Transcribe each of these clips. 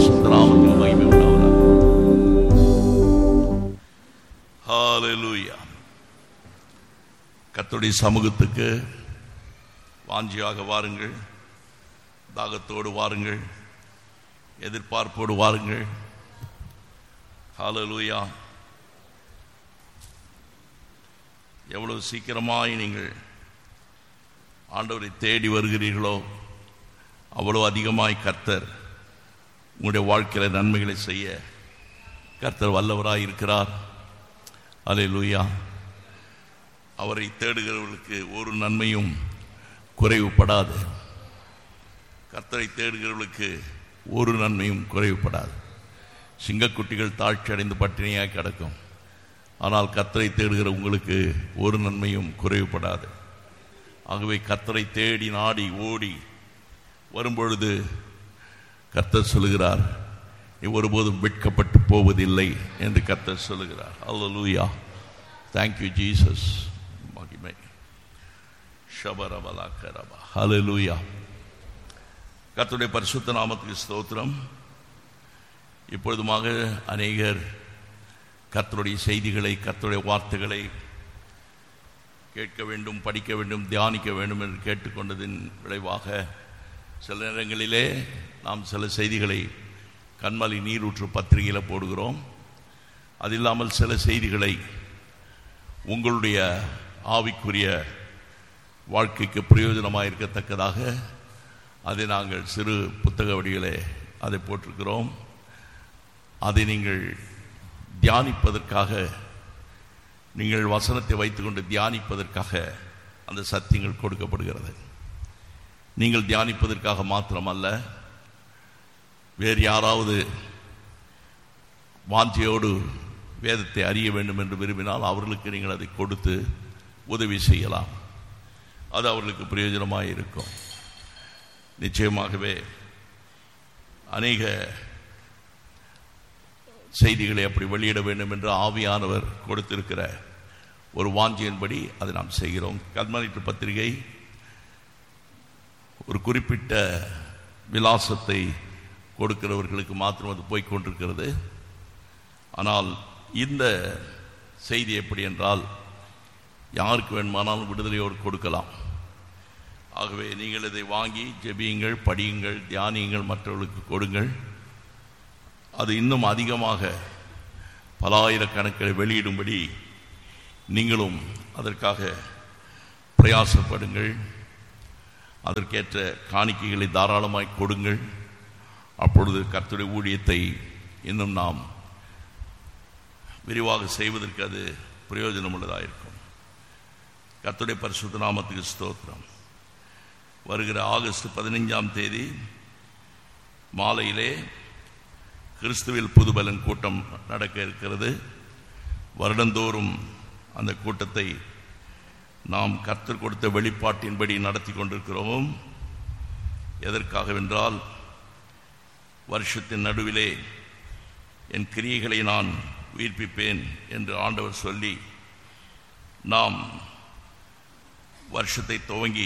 பரிசுத்த நாமத்துக்கு மகிமை உண்டாவதாக ஹalleluya கர்த்தருடைய சமூகத்துக்கு வாஞ்சியாக வாருங்கள் தாகத்தோடு வாருங்கள் எதிர்பார்ப்போடு வாருங்கள் ஹalleluya எவ்வளவு சீக்கிரமாய் நீங்கள் ஆண்டவரை தேடி வருகிறீர்களோ அவ்வளவு அதிகமாய் கர்த்தர் உங்களுடைய வாழ்க்கையில் நன்மைகளை செய்ய கர்த்தர் வல்லவராய் இருக்கிறார் அல்லேலூயா அவரை தேடுகிறவர்களுக்கு ஒரு நன்மையும் குறைவுபடாது கர்த்தரை தேடுகிறவர்களுக்கு ஒரு நன்மையும் குறைவுபடாது சிங்கக்குட்டிகள் தாழ்ச்சி அடைந்து பட்டினியாய் கிடக்கும் ஆனால் கர்த்தரை தேடுகிற உங்களுக்கு ஒரு நன்மையும் குறைவுபடாது ஆகவே கர்த்தரை தேடி நாடி ஓடி வரும்பொழுது கர்த்தர் சொல்லுகிறார் நீ ஒருபோதும் வெட்கப்பட்டு போவதில்லை என்று கர்த்தர் சொல்லுகிறார் அல்லூயா தேங்க்யூ ஜீசஸ் மகிமை ஷபரபலா கரபா ஹalleluya கர்த்தருடைய பரிசுத்த நாமத்துக்கு ஸ்தோத்திரம் இப்பொழுதுமாக அநேகர் கர்த்தருடைய செய்திகளை கர்த்தருடைய வார்த்தைகளை கேட்க வேண்டும் படிக்க வேண்டும் தியானிக்க வேண்டும் என்று கேட்டுக்கொண்டதின் விளைவாக சில நேரங்களிலே நாம் சில செய்திகளை கண்மலி நீரூற்று பத்திரிகையில் போடுகிறோம் அது இல்லாமல் சில செய்திகளை உங்களுடைய ஆவிக்குரிய வாழ்க்கைக்கு பிரயோஜனமாக இருக்கத்தக்கதாக அதை நாங்கள் சிறு புத்தக வடிகளே அதை போட்டிருக்கிறோம் அதை நீங்கள் தியானிப்பதற்காக நீங்கள் வசனத்தை வைத்துக்கொண்டு தியானிப்பதற்காக அந்த சத்தியங்கள் கொடுக்கப்படுகிறது நீங்கள் தியானிப்பதற்காக மாத்திரமல்ல வேறு யாராவது வாஞ்சியோடு வேதத்தை அறிய வேண்டும் என்று விரும்பினால் அவர்களுக்கு நீங்கள் அதை கொடுத்து உதவி செய்யலாம் அது அவர்களுக்கு பிரயோஜனமாக இருக்கும் நிச்சயமாகவே அநேக செய்திகளை அப்படி வெளியிட வேண்டும் என்று ஆவியானவர் கொடுத்திருக்கிற ஒரு வாஞ்சியின்படி அதை நாம் செய்கிறோம் கல்மனிட்டு பத்திரிகை ஒரு குறிப்பிட்ட விலாசத்தை கொடுக்கிறவர்களுக்கு மாத்திரம் அது போய்கொண்டிருக்கிறது ஆனால் இந்த செய்தி எப்படி என்றால் யாருக்கு வேணுமானாலும் விடுதலையோடு கொடுக்கலாம் ஆகவே நீங்கள் இதை வாங்கி ஜெபியுங்கள் படியுங்கள் தியானியுங்கள் மற்றவர்களுக்கு கொடுங்கள் அது இன்னும் அதிகமாக பல ஆயிரக்கணக்கில் வெளியிடும்படி நீங்களும் அதற்காக பிரயாசப்படுங்கள் அதற்கேற்ற காணிக்கைகளை தாராளமாய் கொடுங்கள் அப்பொழுது கர்த்தருடைய ஊழியத்தை இன்னும் நாம் விரிவாக செய்வதற்கு அது பிரயோஜனம் உள்ளதாக இருக்கும் கர்த்தருடைய பரிசுத்த நாமத்துக்கு ஸ்தோத்திரம் வருகிற ஆகஸ்ட் பதினைஞ்சாம் தேதி மாலையிலே கிறிஸ்துவில் புதுபலன் கூட்டம் நடக்க இருக்கிறது வருடந்தோறும் அந்த கூட்டத்தை நாம் கர்த்தர் கொடுத்த வெளிப்பாட்டின்படி நடத்தி கொண்டிருக்கிறோம் எதற்காகவென்றால் வருஷத்தின் நடுவிலே என் கிரியைகளை நான் உயிர்ப்பிப்பேன் என்று ஆண்டவர் சொல்லி நாம் வருஷத்தை துவங்கி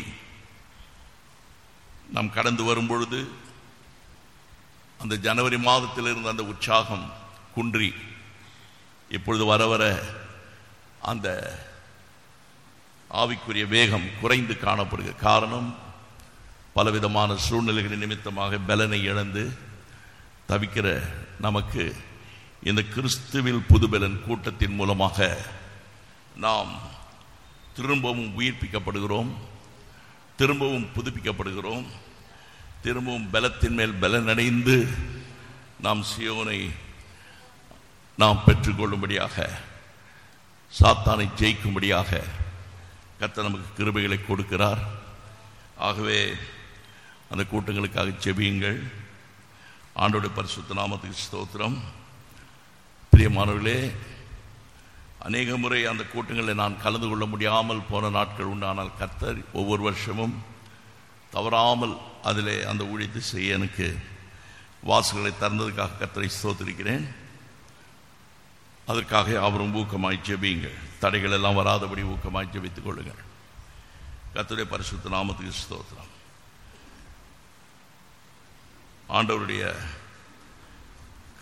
நாம் கடந்து வரும்பொழுது அந்த ஜனவரி மாதத்தில் இருந்த அந்த உற்சாகம் குன்றி இப்பொழுது வர வர அந்த ஆவிக்குரிய வேகம் குறைந்து காணப்படுகிற காரணம் பலவிதமான சூழ்நிலைகளின் நிமித்தமாக பலனை இழந்து தவிக்கிற நமக்கு இந்த கிறிஸ்துவில் புதுபலன் கூட்டத்தின் மூலமாக நாம் திரும்பவும் உயிர்ப்பிக்கப்படுகிறோம் திரும்பவும் புதுப்பிக்கப்படுகிறோம் திரும்பவும் பலத்தின் மேல் பலனடைந்து நாம் சியோனை நாம் பெற்றுக்கொள்ளும்படியாக சாத்தானை ஜெயிக்கும்படியாக கர்த்தர் நமக்கு கிருபைகளை கொடுக்கிறார் ஆகவே அந்த கூட்டங்களுக்காக செபியுங்கள் ஆண்டோட பரிசுத்த நாமத்துக்கு ஸ்தோத்திரம் பிரியமானவர்களே அநேக முறை அந்த கூட்டங்களில் நான் கலந்து கொள்ள முடியாமல் போன நாட்கள் உண்டு ஆனால் கர்த்தர் ஒவ்வொரு வருஷமும் தவறாமல் அதிலே அந்த ஊழியத்தை செய்ய எனக்கு வாசல்களை திறந்ததுக்காக கர்த்தரை ஸ்தோத்திருக்கிறேன் அதற்காக அவரும் ஊக்கமாய் ஜெபியுங்கள் தடைகள் எல்லாம் வராதபடி ஊக்கமாய் ஜெபித்துக் கொள்ளுங்கள் கர்த்தருடைய பரிசுத்த நாமத்துக்கு ஸ்தோத்திரம் ஆண்டவருடைய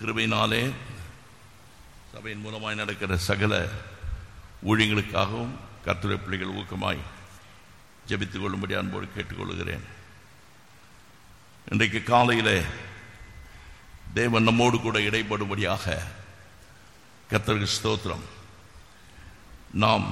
கிருபையினாலே சபையின் மூலமாய் நடக்கிற சகல ஊழியங்களுக்காகவும் கர்த்தருடைய பிள்ளைகள் ஊக்கமாய் ஜெபித்துக் கொள்ளும்படி அன்போடு கேட்டுக்கொள்கிறேன் இன்றைக்கு காலையிலே தேவன் நம்மோடு கூட இடைப்படும்படியாக கர்த்தருக்கு ஸ்தோத்திரம் நாம்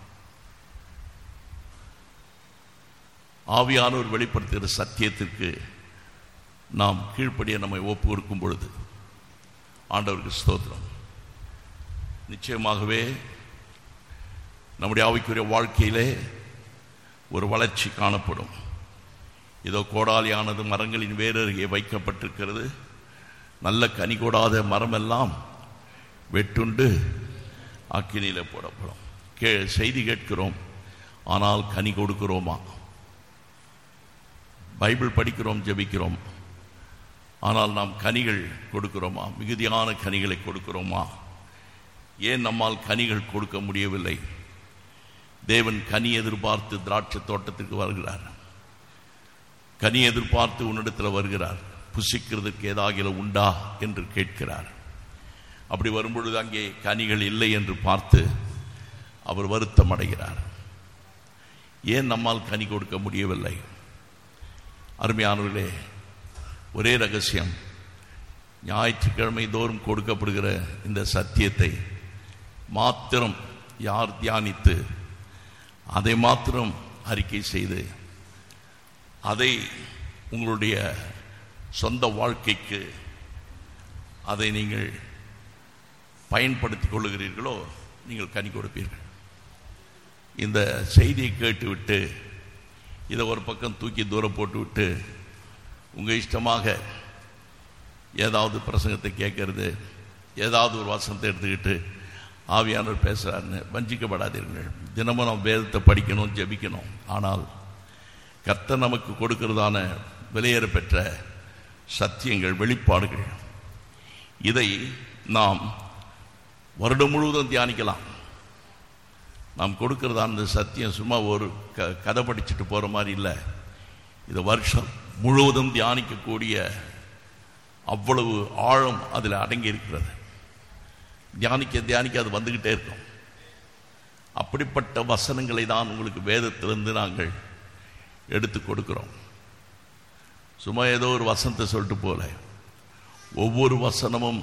ஆவியானவர் வெளிப்படுத்துகிற சத்தியத்திற்கு நாம் கீழ்ப்படிய நம்மை ஒப்பு கொடுக்கும் பொழுது ஆண்டவருக்கு ஸ்தோத்திரம் நிச்சயமாகவே நம்முடைய ஆவிக்குரிய வாழ்க்கையிலே ஒரு வளர்ச்சி காணப்படும் இதோ கோடாலியானது மரங்களின் வேரருகே வைக்கப்பட்டிருக்கிறது நல்ல கனி கொடாத மரமெல்லாம் வெட்டுண்டு அக்கினியில போடப்படும் கே செய்தி கேட்கிறோம் ஆனால் கனி கொடுக்கிறோமா பைபிள் படிக்கிறோம் ஜெபிக்கிறோம் ஆனால் நாம் கனிகள் கொடுக்கிறோமா மிகுதியான கனிகளை கொடுக்கிறோமா ஏன் நம்மால் கனிகள் கொடுக்க முடியவில்லை தேவன் கனி எதிர்பார்த்து திராட்சை தோட்டத்துக்கு வருகிறார் கனி எதிர்பார்த்து உன்னிடத்தில் வருகிறார் புசிக்கிறதுக்கு ஏதாகில உண்டா என்று கேட்கிறார் அப்படி வரும்பொழுது அங்கே கனிகள் இல்லை என்று பார்த்து அவர் வருத்தம் அடைகிறார் ஏன் நம்மால் கனி கொடுக்க முடியவில்லை அருமையானவர்களே ஒரே ரகசியம் ஞாயிற்றுக்கிழமை தோறும் கொடுக்கப்படுகிற இந்த சத்தியத்தை மாத்திரம் யார் தியானித்து அதை மாத்திரம் அறிக்கை செய்து அதை உங்களுடைய சொந்த வாழ்க்கைக்கு அதை நீங்கள் பயன்படுத்திக் கொள்ளுகிறீர்களோ நீங்கள் கனி கொடுப்பீர்கள் இந்த செய்தியை கேட்டுவிட்டு இதை ஒரு பக்கம் தூக்கி தூரம் போட்டு விட்டு உங்கள் இஷ்டமாக ஏதாவது பிரசங்கத்தை கேட்கறது ஏதாவது ஒரு வசனத்தை எடுத்துக்கிட்டு ஆவியானவர் பேசுகிறாருன்னு வஞ்சிக்கப்படாதீர்கள் தினமும் நாம் வேதத்தை படிக்கணும் ஜெபிக்கணும் ஆனால் கர்த்தர் நமக்கு கொடுக்கிறதான விலையேற பெற்ற சத்தியங்கள் வெளிப்பாடுகள் இதை நாம் வருடம் முழுவதும் தியானிக்கலாம் நாம் கொடுக்கிறதான இந்த சத்தியம் சும்மா ஒரு க கதை படிச்சுட்டு போகிற மாதிரி இல்லை இது வருஷம் முழுவதும் தியானிக்கக்கூடிய அவ்வளவு ஆழம் அதில் அடங்கி இருக்கிறது தியானிக்க தியானிக்க அது வந்துக்கிட்டே இருக்கும் அப்படிப்பட்ட வசனங்களை தான் உங்களுக்கு வேதத்திலிருந்து நாங்கள் எடுத்து கொடுக்கிறோம் சும்மா ஏதோ ஒரு வசனத்தை சொல்லிட்டு போல ஒவ்வொரு வசனமும்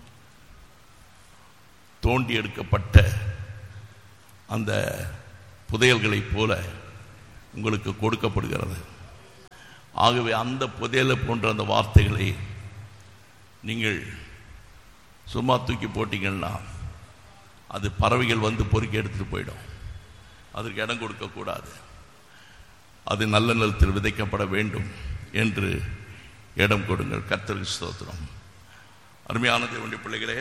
தோண்டி எடுக்கப்பட்ட அந்த புதையல்களைப் போல உங்களுக்கு கொடுக்கப்படுகிறது ஆகவே அந்த புதையலை போன்ற அந்த வார்த்தைகளை நீங்கள் சும்மா தூக்கி போட்டீங்கன்னா அது பறவைகள் வந்து பொறுக்கி எடுத்துட்டு போயிடும் அதற்கு இடம் கொடுக்கக்கூடாது அது நல்ல நிலத்தில் விதைக்கப்பட வேண்டும் என்று இடம் கொடுங்கள் கர்த்தருக்கு ஸ்தோத்திரம் அருமையான தேவனுடைய பிள்ளைகளே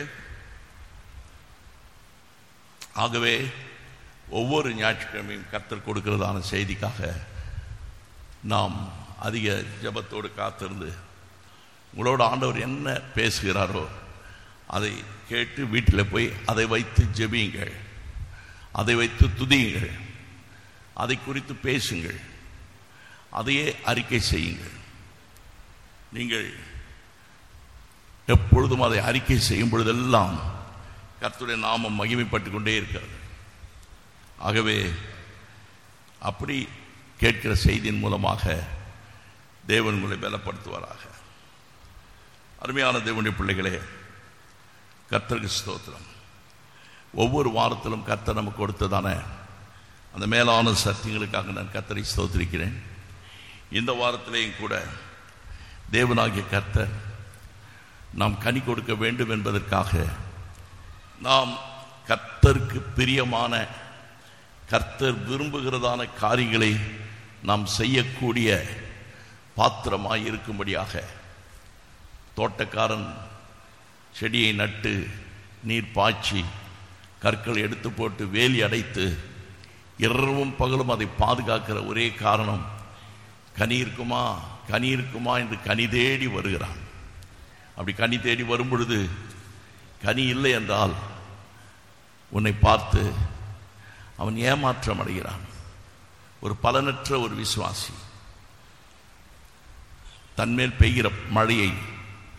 ஆகவே ஒவ்வொரு ஞாயிற்றுக்கிழமையும் கர்த்தர் கொடுக்கிறதான செய்திக்காக நாம் அதிக ஜபத்தோடு காத்திருந்து உங்களோட ஆண்டவர் என்ன பேசுகிறாரோ அதை கேட்டு வீட்டில் போய் அதை வைத்து ஜெபியுங்கள் அதை வைத்து துதியுங்கள் அதை குறித்து பேசுங்கள் அதையே அறிக்கை செய்யுங்கள் நீங்கள் எப்பொழுதும் அதை அறிக்கை செய்யும் பொழுதெல்லாம் கர்த்தருடைய நாமம் மகிமைப்பட்டு கொண்டே இருக்கிறது ஆகவே அப்படி கேட்கிற செய்தியின் மூலமாக தேவன் உங்களை பலப்படுத்துவாராக அருமையான தேவனுடைய பிள்ளைகளே கர்த்தருக்கு ஸ்தோத்திரம் ஒவ்வொரு வாரத்திலும் கர்த்தர் நமக்கு கொடுத்ததான அந்த மேலான சத்தியங்களுக்காக நான் கர்த்தரை ஸ்தோத்திரிக்கிறேன் இந்த வாரத்திலேயும் கூட தேவனாகிய கர்த்தர் நாம் கனி கொடுக்க வேண்டும் என்பதற்காக நாம் கர்த்தருக்கு பிரியமான கர்த்தர் விரும்புகிறதான காரியங்களை நாம் செய்யக்கூடிய பாத்திரமாய் இருக்கும்படியாக தோட்டக்காரன் செடியை நட்டு நீர் பாய்ச்சி கற்கள் எடுத்து போட்டு வேலி அடைத்து இரவும் பகலும் அதை பாதுகாக்கிற ஒரே காரணம் கனி இருக்குமா கனி இருக்குமா என்று கனி தேடி வருகிறான் அப்படி கனி தேடி வரும் பொழுது கனி இல்லை என்றால் உன்னை பார்த்து அவன் ஏமாற்றம் அடைகிறான் ஒரு பலனற்ற ஒரு விசுவாசி தன்மேல் பெய்கிற மழையை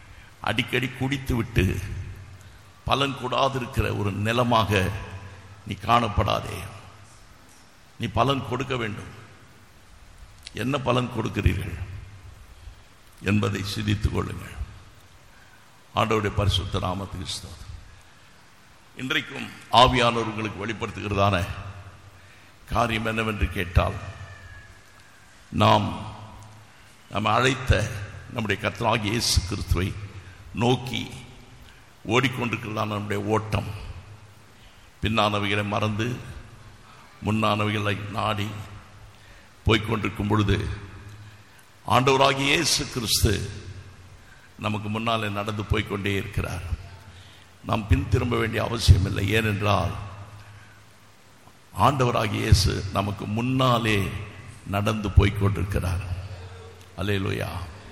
அடிக்கடி குடித்து விட்டு பலன் கூடாதிருக்கிற ஒரு நிலமாக நீ காணப்படாதே நீ பலன் கொடுக்க வேண்டும் என்ன பலன் கொடுக்கிறீர்கள் என்பதை சிந்தித்துக் கொள்ளுங்கள் ஆண்டவருடைய பரிசுத்த நாமத்துக்கு ஸ்தோத்திரம். இன்றைக்கும் ஆவியானவர் உங்களுக்கு வெளிப்படுத்துகிறதான காரியம் என்னவென்று கேட்டால் நாம் நம்ம அழைத்த நம்முடைய கர்த்தராகிய இயேசு கிறிஸ்துவை நோக்கி ஓடிக்கொண்டிருக்கிறதான நம்முடைய ஓட்டம் பின்னானவைகளை மறந்து முன்னானவைகளை நாடி போய்க்கொண்டிருக்கும் பொழுது ஆண்டவராகிய இயேசு கிறிஸ்து நமக்கு முன்னாலே நடந்து போய்க்கொண்டே இருக்கிறார் நாம் பின் திரும்ப வேண்டிய அவசியம் இல்லை ஏனென்றால் ஆண்டவராகிய இயேசு நமக்கு முன்னாலே நடந்து போய்க்கொண்டிருக்கிறார் அல்லேலூயா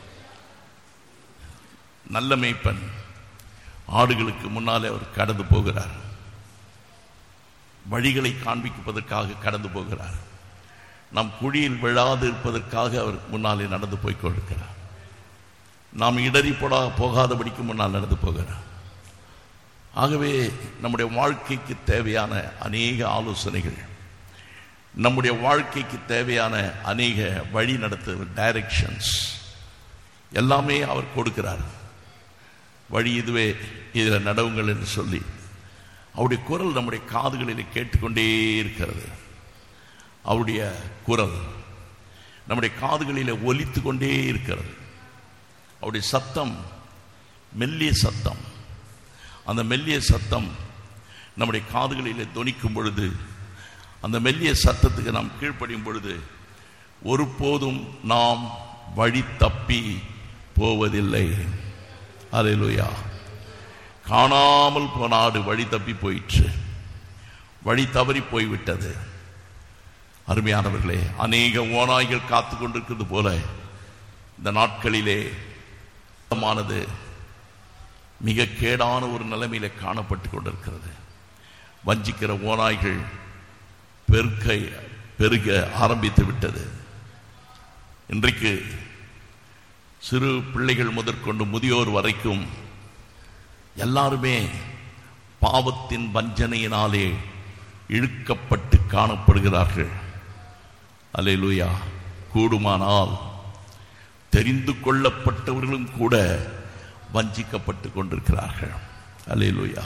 நல்ல மேய்ப்பன் ஆடுகளுக்கு முன்னாலே அவர் கடந்து போகிறார் வழிகளை காண்பிப்பதற்காக கடந்து போகிறார் நாம் குழியில் விழாது இருப்பதற்காக அவர் முன்னாலே நடந்து போய் கொண்டிருக்கிறார் நாம் இடறி போடா போகாதபடிக்கு முன்னால் நடந்து போகிறார் ஆகவே நம்முடைய வாழ்க்கைக்கு தேவையான அநேக ஆலோசனைகள் நம்முடைய வாழ்க்கைக்கு தேவையான அநேக வழி நடத்துகிற டைரக்ஷன்ஸ் எல்லாமே அவர் கொடுக்கிறார் வழி இதுவே இதில் நடவுங்கள் என்று சொல்லி அவருடைய குரல் நம்முடைய காதுகளில் கேட்டுக்கொண்டே இருக்கிறது அவருடைய குரல் நம்முடைய காதுகளில் ஒலித்து கொண்டே இருக்கிறது அவருடைய சத்தம் மெல்லிய சத்தம் அந்த மெல்லிய சத்தம் நம்முடைய காதுகளிலே தொனிக்கும் பொழுது அந்த மெல்லிய சத்தத்துக்கு நாம் கீழ்ப்படியும் பொழுது ஒருபோதும் நாம் வழி தப்பி போவதில்லை அல்லேலூயா காணாமல் போனாடு வழி தப்பி போயிற்று வழி தவறி போய்விட்டது அருமையானவர்களே அநேக ஓநாய்கள் காத்து கொண்டிருக்கிறது போல இந்த நாட்களிலே மானது மிக கேடான ஒரு நிலைமையில காணப்பட்டு கொண்டிருக்கிறது வஞ்சிக்கிற ஓநாய்கள் பெருக்க பெருக ஆரம்பித்து விட்டது இன்றைக்கு சிறு பிள்ளைகள் முதற்கொண்டு முதியோர் வரைக்கும் எல்லாருமே பாவத்தின் வஞ்சனையினாலே இழுக்கப்பட்டு காணப்படுகிறார்கள் அல்லேலூயா கூடுமானால் தெரிந்து கொள்ளப்பட்டவர்களும் கூட வஞ்சிக்கப்பட்டு கொண்டிருக்கிறார்கள் அல்லேலூயா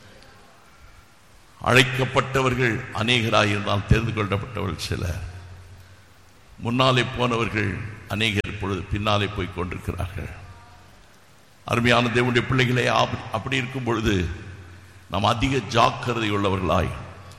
அழைக்கப்பட்டவர்கள் அநேகராயிருந்தால் தெரிந்து கொள்ளப்பட்டவர்கள் சிலர் முன்னாலே போனவர்கள் அநேகர் இப்பொழுது பின்னாலே போய் கொண்டிருக்கிறார்கள் அருமையான தேவனுடைய பிள்ளைகளே ஆப்- அப்படி இருக்கும் பொழுது நாம் அதிக ஜாக்கிரதை உள்ளவர்களாய்